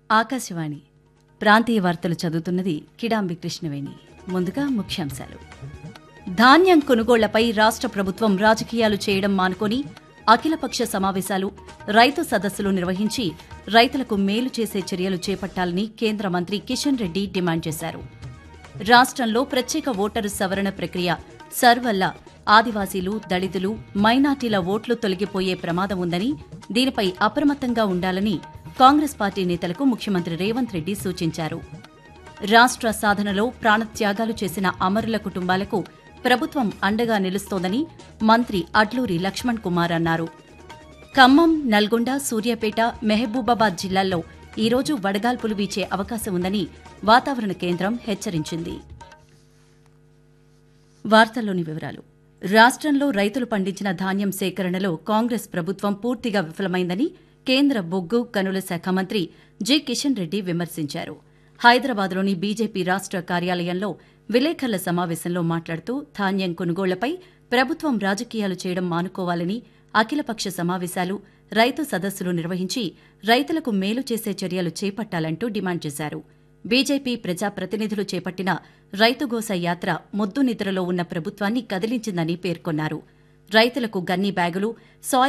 ఆకాశవాణి ప్రాంతీయ వార్తలు చదువుతున్నది కిడాంబి కృష్ణవేణి ముందుగా ముఖ్యాంశాలు ధాన్యం కొనుగోళ్లపై రాష్ట్ర ప్రభుత్వం రాజకీయాలు చేయడం మానుకొని అఖిలపక్ష సమావేశాలు రైతు సదస్సులు నిర్వహించి రైతులకు మేలు చేసే చర్యలు చేపట్టాలని కేంద్ర మంత్రి కిషన్ రెడ్డి డిమాండ్ చేశారు రాష్ట్రంలో ప్రత్యేక ఓటరు సవరణ ప్రక్రియ సర్ వల్ల ఆదివాసీలు దళితులు మైనార్టీల ఓట్లు తొలగిపోయే ప్రమాదం ఉందని దీనిపై అప్రమత్తంగా ఉండాలని కాంగ్రెస్ పార్టీ నేతలకు ముఖ్యమంత్రి రేవంత్ రెడ్డి సూచించారు రాష్ట్ర సాధనలో ప్రాణత్యాగాలు చేసిన అమరుల కుటుంబాలకు ప్రభుత్వం అండగా నిలుస్తోందని మంత్రి అడ్లూరి లక్ష్మణ్ కుమార్ అన్నారు ఖమ్మం నల్గొండ సూర్యాపేట మెహబూబాబాద్ జిల్లాల్లో ఈరోజు వడగాల్పులు వీచే అవకాశం ఉందని వాతావరణ కేంద్రం హెచ్చరించింది వార్తల్లోని వివరాలు రాష్ట్రంలో రైతులు పండించిన ధాన్యం సేకరణలో కాంగ్రెస్ ప్రభుత్వం పూర్తిగా విఫలమైందని కేంద్ర బొగ్గు గనుల శాఖ మంత్రి జి కిషన్ రెడ్డి విమర్శించారు హైదరాబాద్లోని బీజేపీ రాష్ట్ర కార్యాలయంలో విలేకరుల సమావేశంలో మాట్లాడుతూ ధాన్యం కొనుగోళ్లపై ప్రభుత్వం రాజకీయాలు చేయడం మానుకోవాలని అఖిలపక్ష సమావేశాలు రైతు సదస్సులు నిర్వహించి రైతులకు మేలు చేసే చర్యలు చేపట్టాలంటూ డిమాండ్ చేశారు బీజేపీ ప్రజాప్రతినిధులు చేపట్టిన రైతుగోస యాత్ర మొద్దు నిద్రలో ఉన్న ప్రభుత్వాన్ని కదిలించిందని పేర్కొన్నారు రైతులకు గన్ని బ్యాగులు సాయిల్